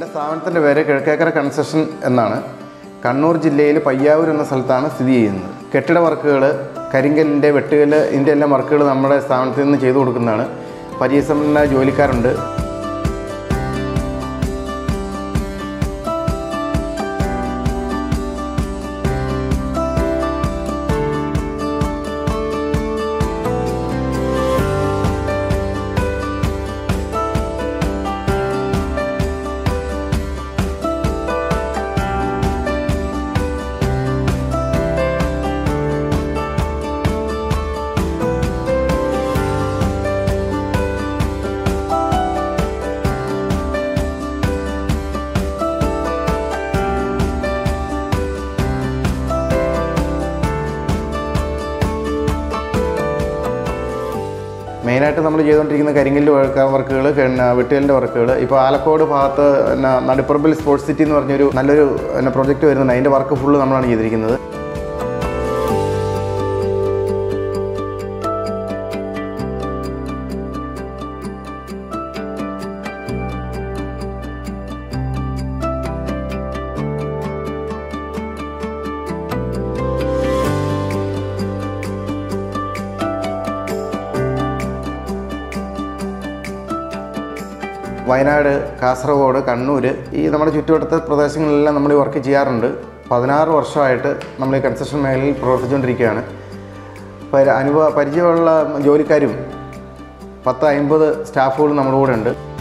എൻ്റെ സ്ഥാപനത്തിൻ്റെ പേര് കിഴക്കേക്കര കൺസ്ട്രക്ഷൻ എന്നാണ് കണ്ണൂർ ജില്ലയിൽ പയ്യാവൂർ എന്ന സ്ഥലത്താണ് സ്ഥിതി ചെയ്യുന്നത് കെട്ടിട വർക്കുകൾ കരിങ്കല്ലിൻ്റെ വെട്ടുകല്ല് ഇതിൻ്റെ എല്ലാം വർക്കുകൾ നമ്മുടെ സ്ഥാപനത്തിൽ നിന്ന് ചെയ്തു കൊടുക്കുന്നതാണ് പരിചയസമ്പന്ന ജോലിക്കാരുണ്ട് മെയിനായിട്ട് നമ്മൾ ചെയ്തുകൊണ്ടിരിക്കുന്ന കരിങ്കല്ല് വഴക്ക വർക്കുകൾ പിന്നെ വെട്ടുകല്ലിൻ്റെ വർക്കുകൾ ഇപ്പോൾ ആലക്കോട് ഭാഗത്ത് പിന്നെ നടുപ്പറമ്പിൽ സ്പോർട്സ് സിറ്റി എന്ന് പറഞ്ഞൊരു നല്ലൊരു പിന്നെ പ്രൊജക്റ്റ് വരുന്നുണ്ട് അതിൻ്റെ വർക്ക് ഫുള്ള് നമ്മളാണ് ചെയ്തിരിക്കുന്നത് വയനാട് കാസർഗോഡ് കണ്ണൂർ ഈ നമ്മുടെ ചുറ്റുവട്ടത്തെ പ്രദേശങ്ങളിലെല്ലാം നമ്മൾ ഈ വർക്ക് ചെയ്യാറുണ്ട് പതിനാറ് വർഷമായിട്ട് നമ്മൾ ഈ കൺസ്ട്രക്ഷൻ മേഖലയിൽ പ്രവർത്തിച്ചുകൊണ്ടിരിക്കുകയാണ് പരി- അനുഭവ പരിചയമുള്ള ജോലിക്കാരും പത്ത് അമ്പത് സ്റ്റാഫുകളും നമ്മുടെ കൂടെ ഉണ്ട്